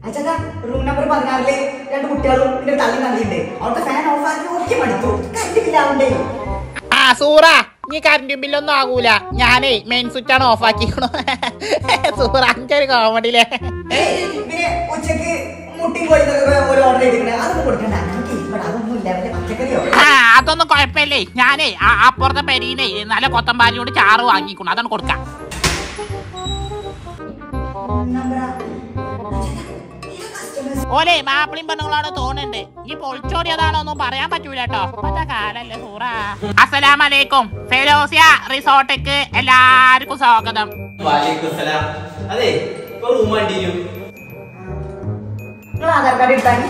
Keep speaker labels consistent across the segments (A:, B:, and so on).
A: അച്ഛാ room number പതിനാറില് രണ്ട് കുട്ടികളും പിന്നെ ഒരു തള്ളി നന്ദിയുണ്ട് അവിടുത്തെ ഫാൻ ഓഫ് ആക്കി ഒക്കെ മടുത്തു കറണ്ട് ബില്ലാവണ്ടേ
B: ആ സൂറ നീ കറണ്ട് ബില്ലൊന്നും ആകൂല ഞാനേ മെയിൻ സ്വിച്ച് ആണ് ഓഫ് ആക്കിക്കണു സൂറ അഞ്ചൊരു കോമഡിയിലെ
A: പിന്നെ ഉച്ചക്ക് മുട്ടി പോയി ഒരു ഓർഡർ ചെയ്തിട്ടുണ്ട് അതൊന്നും കൊടുക്കണ്ട നമുക്ക് ഇവിടെ അതൊന്നും ഇല്ല വല്ല പച്ചക്കറിയോ
B: ആ അതൊന്നും കുഴപ്പമില്ലേ ഞാനേ ആ അപ്പുറത്തെ പെരീനെ നല്ല കൊത്തമ്പാലിയോട് ചാറ് വാങ്ങിക്കണം അതാണ് കൊടുക്കാം
A: നമ്പറാ
B: ഓലെ മാപ്പിളിയും പെണ്ണുങ്ങളാണ് തോന്നുന്നുണ്ട് ഈ പൊളിച്ചോടിയതാണോ ഒന്നും പറയാൻ പറ്റൂല കേട്ടോ പറ്റ കാലല്ലേ സൂറ അസലാമലൈക്കും ഫെലോസിയ റിസോർട്ടിക്ക് എല്ലാവർക്കും സ്വാഗതം
C: വാലേക്കുസലാം. അതെ ഇപ്പൊ റൂം കണ്ടിന്യൂ
A: നിങ്ങൾ ആധാർ കാർഡ് എടുത്താൽ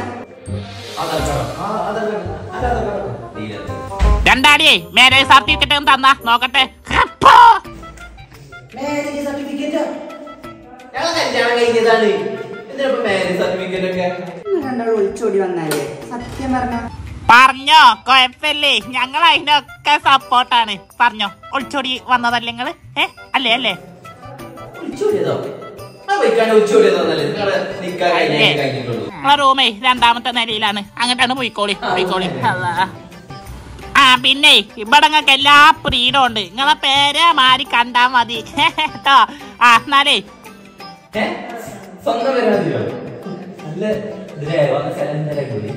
B: രണ്ടാടിയേ മാരേജ് സർട്ടിഫിക്കറ്റ് ഒന്ന് തന്നാ നോക്കട്ടെ ഹപ്പോ.
A: മാരേജ് സർട്ടിഫിക്കറ്റ്
C: ഞങ്ങൾ കല്യാണം കഴിഞ്ഞതാണ് എന്തിനാ മാരേജ് സർട്ടിഫിക്കറ്റ് ഒക്കെ
A: രണ്ടാൾ ഒളിച്ചോടി വന്നാലേ സത്യം പറഞ്ഞ
B: പറഞ്ഞോ കൊഴപ്പല്ലേ ഞങ്ങൾ അതിനൊക്കെ സപ്പോർട്ടാണ് പറഞ്ഞോ ഒളിച്ചോടി വന്നതല്ലേ നിങ്ങള് ഏ അല്ലേ അല്ലേ
C: ഉച്ചൂടിയതോ ആ പോയിക്കാണ്ട് ഉച്ചൂടിയതോന്നല്ലേ നിങ്ങളെ നിക്കാൻ കഴിഞ്ഞേ
B: അല്ലേ?
C: കഴിഞ്ഞിട്ടുള്ളൂ
B: നിങ്ങളെ റൂമേ രണ്ടാമത്തെ നിലയിലാണ് അങ്ങോട്ടാണ് പോയിക്കോളി പോയിക്കോളി അല്ലാ. ആ പിന്നെ ഇവിടെ നിങ്ങൾക്ക് എല്ലാ ഫ്രീഡം ഉണ്ട് നിങ്ങളെ പേര് മാറി കണ്ടാ മതി കേട്ടോ ആ എന്നാലേ
C: ഏ? സ്വന്തം വരാതിയോ നല്ല ഇതിലേ വന്ന സ്ഥലം തന്നെ കൂടി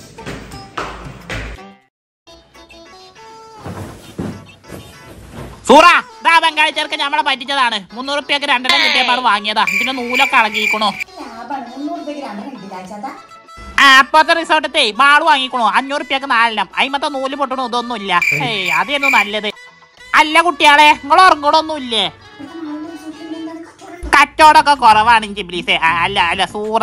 B: സൂറ ദാ ബംഗാളി ചെറുക്കൻ നമ്മളെ പറ്റിച്ചതാണ് മുന്നൂറ് റുപ്യക്ക് രണ്ടെണ്ണം കിട്ടിയപ്പോൾ വാങ്ങിയതാ ഇതിന്റെ നൂലൊക്കെ അളകിക്കണോ
A: ലാഭാണ് മുന്നൂറ് രൂപയ്ക്ക് രണ്ടെണ്ണം കിട്ടില്ല ചേട്ടാ
B: ആ അപ്പത്തെ റിസോർട്ടത്തെ മാള് വാങ്ങിക്കണോ അഞ്ഞൂറ് റുപ്യക്ക് നാലെണ്ണം അയിമത്തെ നൂല് പൊട്ടണോ ഇതൊന്നും ഇല്ല ഏയ് അതായിരുന്നു നല്ലത് അല്ല കുട്ടിയാളെ നിങ്ങൾ ഉറങ്ങണൊന്നും ഇല്ലേ കച്ചവടമൊക്കെ കുറവാണ് ജിബ്ലീസെ ആ, അല്ല അല്ല സൂറ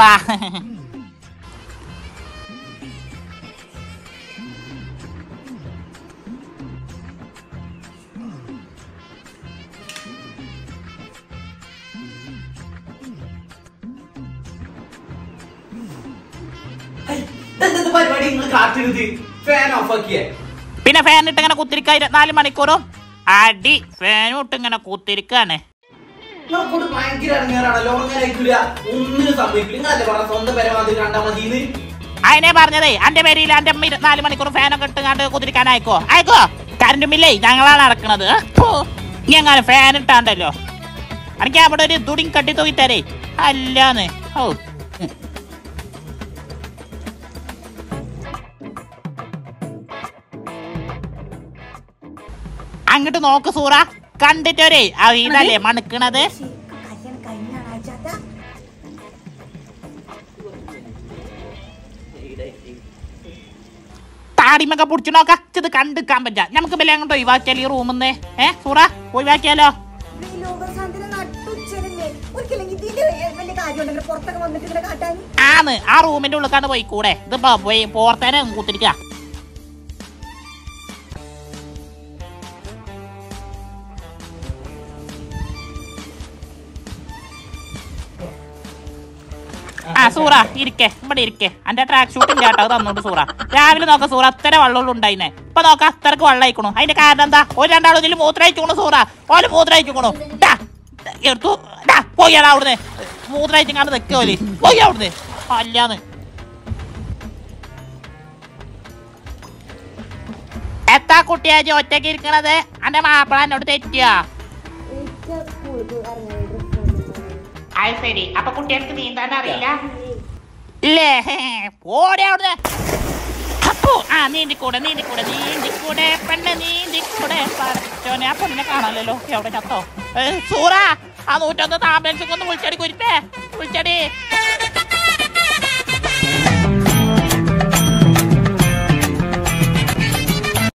C: ഹൈ, ഇതെന്ത് പരിപാടി നിങ്ങൾ കാത്തിരുത് ഫാൻ ഓഫ് ആക്കിയേ
B: പിന്നെ ഫാൻ ഇട്ട് ഇങ്ങനെ കുത്തിരിക്ക ഇരുപത്തിനാല് മണിക്കൂറും അടി ഫാനും ഇട്ട് ഇങ്ങനെ കുത്തിരിക്കാണ്
C: നിങ്ങൾക്കൂടെ ഭയങ്കര ഇറങ്ങാറാണല്ലോ ഉറങ്ങാനായിക്കില്ല ഒന്നിനും സംഭവിക്കില്ല നിങ്ങളല്ലേ പറഞ്ഞ സ്വന്തം പരമാവധി കണ്ടാ മതിന്ന്
B: അതിനെ പറഞ്ഞതേ എന്റെ പേരിൽ എന്റെ അമ്മ ഇരുപത്തിനാല് മണിക്കൂർ ഫാനൊക്കെ ഇട്ടുങ്ങാണ്ട് കുതിരിക്കാൻ അയക്കോ അയക്കോ കറണ്ട് ബില്ലേ ഞങ്ങളാണ് അടക്കണത് നീ എങ്ങനെ ഫാൻ ഇട്ടാണ്ടല്ലോ എനിക്ക് അവിടെ ഒരു തുടിയും കട്ടി തൂക്കി തരേ അല്ലാന്ന് ഓ ഉം. അങ്ങോട്ട് നോക്ക് സൂറ കണ്ടിട്ടൊരേ ഇതല്ലേ മണക്കണത്
A: കല്യാണം കഴിഞ്ഞാണ് ചേട്ടാ
B: താടിമൊക്കെ പിടിച്ചു നോക്കാം ഇത് കണ്ടിക്കാൻ പറ്റാ നമുക്ക് ബല അങ്ങോട്ട് ഒഴിവാക്കിയാലോ ഈ റൂമിന്ന് ഏ സൂറ ഒഴിവാക്കിയാലോ
A: ഈ ലോകശാന്തിനെ നട്ടുച്ചരല്ലേ ഒരിക്കലും ഇതിന്റെ വലിയ കാര്യമുണ്ടെങ്കിൽ പുറത്തൊക്കെ വന്നിട്ട് ഇങ്ങനെ കാട്ടാൻ
B: ആന്ന് ആ റൂമിന്റെ ഉള്ളിക്കാണ്ട് പോയി കൂടെ ഇതിപ്പോ പോയി പോർത്തേനെ കുത്തിരിക്ക ആ സൂറ ഇരിക്കെ ഇവിടെ ഇരിക്കെ എന്റെ ട്രാക്ക് ഷൂട്ട് ഇല്ല കേട്ടോ അത് തന്നോട്ട് സൂറ രാവിലെ നോക്ക സൂറ അത്ര വെള്ളമുള്ള ഉണ്ടായിനെ ഇപ്പൊ നോക്ക അത്രക്ക് വെള്ളം അയക്കണു അതിന്റെ കാരണം എന്താ ഒരു രണ്ടാളും ഇതിൽ മൂത്രയിക്കണു സൂറ ഓല് മൂത്രയിക്കണു ഡാ, എടുത്തു ഡാ, പോയാടാ അവിടുന്ന് മൂത്രയിച്ചിങ്ങാണ്ട് നിക്കോല് പോയി അവിടുന്ന് അല്ലാന്ന് എത്താ കുട്ടിയാ ജി ഒറ്റക്ക് ഇരിക്കണത് എന്റെ മാപ്പിള എന്നോട് തെറ്റിയാ അത് ശരി അപ്പൊ കുട്ടികൾക്ക് നീന്താൻ അറിയില്ല ഇല്ലേ പോടെ അവിടുന്ന് അപ്പോ ആ നീന്തിക്കൂടെ നീന്തിക്കൂടെ നീന്തിക്കൂടെ പെണ്ണ് നീന്തിക്കൂടെ പഠിച്ചോനെ ആ പെണ്ണിനെ കാണാനല്ലോ എവിടെ ചത്തോ ഏ, സൂറ ആ നൂറ്റൊന്ന് ആംബുലൻസ് ഒന്ന് വിളിച്ചടി കുരിപ്പേ വിളിച്ചടി